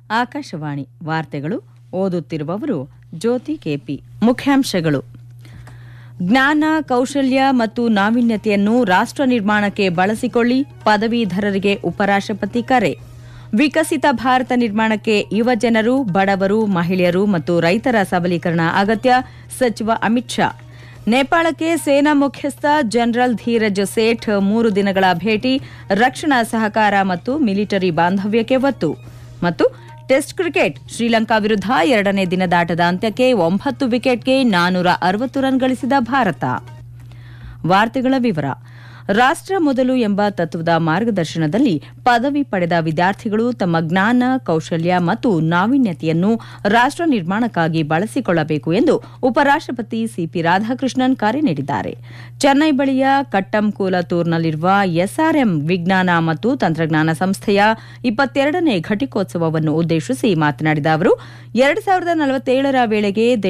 ಆಕಾಶವಾಣಿ ವಾರ್ತೆಗಳು ಓದುತ್ತಿರುವವರು ಜ್ಯೋತಿ ಕೆಪಿ ಮುಖ್ಯಾಂಶಗಳು ಜ್ಞಾನ ಕೌಶಲ್ಯ ಮತ್ತು ನಾವೀನ್ಯತೆಯನ್ನು ರಾಷ್ಟ್ರ ನಿರ್ಮಾಣಕ್ಕೆ ಬಳಸಿಕೊಳ್ಳಿ ಪದವೀಧರರಿಗೆ ಉಪರಾಷ್ಟ್ರಪತಿ ಕರೆ ವಿಕಸಿತ ಭಾರತ ನಿರ್ಮಾಣಕ್ಕೆ ಯುವಜನರು ಬಡವರು ಮಹಿಳೆಯರು ಮತ್ತು ರೈತರ ಸಬಲೀಕರಣ ಅಗತ್ಯ ಸಚಿವ ಅಮಿತ್ ಶಾ ನೇಪಾಳಕ್ಕೆ ಸೇನಾ ಮುಖ್ಯಸ್ಥ ಜನರಲ್ ಧೀರಜ್ ಸೇಠ್ ಮೂರು ದಿನಗಳ ಭೇಟಿ ರಕ್ಷಣಾ ಸಹಕಾರ ಮತ್ತು ಮಿಲಿಟರಿ ಬಾಂಧವ್ಯಕ್ಕೆ ಒತ್ತು ಮತ್ತು ಟೆಸ್ಟ್ ಕ್ರಿಕೆಟ್ ಶ್ರೀಲಂಕಾ ವಿರುದ್ಧ ಎರಡನೇ ದಿನದಾಟದ ಅಂತ್ಯಕ್ಕೆ ಒಂಬತ್ತು ವಿಕೆಟ್ಗೆ ನಾನೂರ ಅರವತ್ತು ರನ್ ಗಳಿಸಿದ ಭಾರತ ವಾರ್ತೆಗಳ ವಿವರ ರಾಷ್ಟ್ರ ಮೊದಲು ಎಂಬ ತತ್ವದ ಮಾರ್ಗದರ್ಶನದಲ್ಲಿ ಪದವಿ ಪಡೆದ ವಿದ್ಯಾರ್ಥಿಗಳು ತಮ್ಮ ಜ್ಞಾನ ಕೌಶಲ್ಯ ಮತ್ತು ನಾವೀನ್ಯತೆಯನ್ನು ರಾಷ್ಟ್ರ ನಿರ್ಮಾಣಕ್ಕಾಗಿ ಬಳಸಿಕೊಳ್ಳಬೇಕು ಎಂದು ಉಪರಾಷ್ಟ್ರಪತಿ ಸಿಪಿ ರಾಧಾಕೃಷ್ಣನ್ ಕರೆ ನೀಡಿದ್ದಾರೆ ಚೆನ್ನೈ ಬಳಿಯ ಕಟ್ಟಂಕೂಲತೂರ್ನಲ್ಲಿರುವ ಎಸ್ಆರ್ಎಂ ವಿಜ್ಞಾನ ಮತ್ತು ತಂತ್ರಜ್ಞಾನ ಸಂಸ್ಥೆಯ ಇಪ್ಪತ್ತೆರಡನೇ ಘಟಿಕೋತ್ಸವವನ್ನು ಉದ್ದೇಶಿಸಿ ಮಾತನಾಡಿದ ಅವರು ಎರಡು ಸಾವಿರದ ನಲವತ್ತೇಳರ ವೇಳೆಗೆ